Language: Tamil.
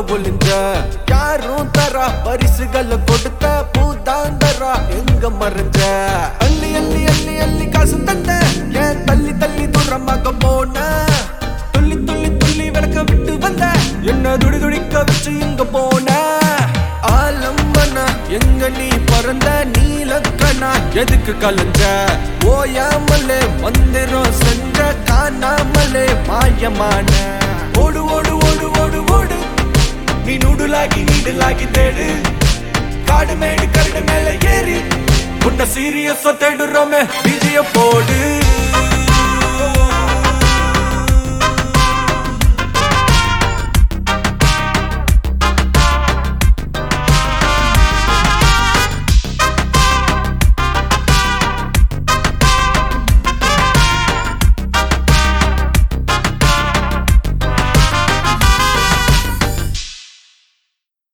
ஒளிஞ்ச யாரும் தரா பரிசுகளை கொடுத்த பூதாந்தரா எங்க மறைஞ்ச அள்ளி அள்ளி அள்ளி அள்ளி காசு தந்த ஏன் தள்ளி தள்ளி தூரமாக போன துள்ளி துள்ளி துள்ளி விளக்க விட்டு வந்த என்ன துடி துடிக்க வச்சு இங்க போன ஆலம்பனா எங்க நீ பிறந்த நீலக்கணா எதுக்கு கலஞ்ச ஓயாமலே மந்திரம் செஞ்ச காணாமலே மாயமான ஓடு ஓடு ஓடு ஓடு ஓடு நீ நுடுலாகி நீடுலாகி தேடு காடு மேடு கரடு மேல ஏறி உன்னை சீரியஸா தேடுறோமே விஜய போடு